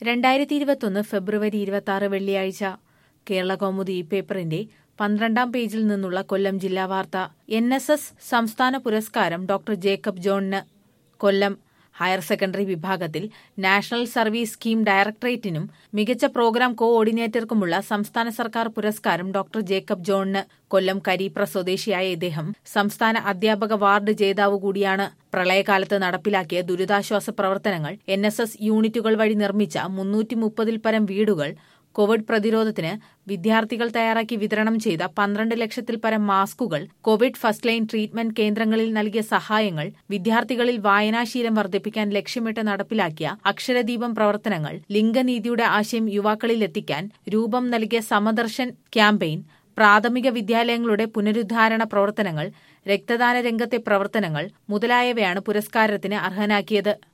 രണ്ടായിരത്തി ഇരുപത്തൊന്ന് ഫെബ്രുവരി ഇരുപത്തി ആറ് വെള്ളിയാഴ്ച കേരള കൗമുദി പേപ്പറിന്റെ പന്ത്രണ്ടാം പേജിൽ നിന്നുള്ള കൊല്ലം ജില്ലാ വാർത്ത എൻ എസ് എസ് സംസ്ഥാന പുരസ്കാരം ഡോക്ടർ ജേക്കബ് ജോണിന് കൊല്ലം ഹയർ സെക്കൻഡറി വിഭാഗത്തിൽ നാഷണൽ സർവീസ് സ്കീം ഡയറക്ടറേറ്റിനും മികച്ച പ്രോഗ്രാം കോഓർഡിനേറ്റർക്കുമുള്ള സംസ്ഥാന സർക്കാർ പുരസ്കാരം ഡോക്ടർ ജേക്കബ് ജോണിന് കൊല്ലം കരീപ്ര സ്വദേശിയായ ഇദ്ദേഹം സംസ്ഥാന അധ്യാപക വാർഡ് ജേതാവ് കൂടിയാണ് പ്രളയകാലത്ത് നടപ്പിലാക്കിയ ദുരിതാശ്വാസ പ്രവർത്തനങ്ങൾ എൻ യൂണിറ്റുകൾ വഴി നിർമ്മിച്ച മുന്നൂറ്റി മുപ്പതിൽ പരം വീടുകൾ കോവിഡ് പ്രതിരോധത്തിന് വിദ്യാർത്ഥികൾ തയ്യാറാക്കി വിതരണം ചെയ്ത പന്ത്രണ്ട് ലക്ഷത്തിൽ പരം മാസ്കുകൾ കോവിഡ് ഫസ്റ്റ് ലൈൻ ട്രീറ്റ്മെന്റ് കേന്ദ്രങ്ങളിൽ നൽകിയ സഹായങ്ങൾ വിദ്യാർത്ഥികളിൽ വായനാശീലം വർദ്ധിപ്പിക്കാൻ ലക്ഷ്യമിട്ട് നടപ്പിലാക്കിയ അക്ഷരദീപം പ്രവർത്തനങ്ങൾ ലിംഗനീതിയുടെ ആശയം യുവാക്കളിൽ എത്തിക്കാൻ രൂപം നൽകിയ സമദർശൻ ക്യാമ്പയിൻ പ്രാഥമിക വിദ്യാലയങ്ങളുടെ പുനരുദ്ധാരണ പ്രവർത്തനങ്ങൾ രക്തദാന രംഗത്തെ പ്രവർത്തനങ്ങൾ മുതലായവയാണ് പുരസ്കാരത്തിന് അർഹനാക്കിയത്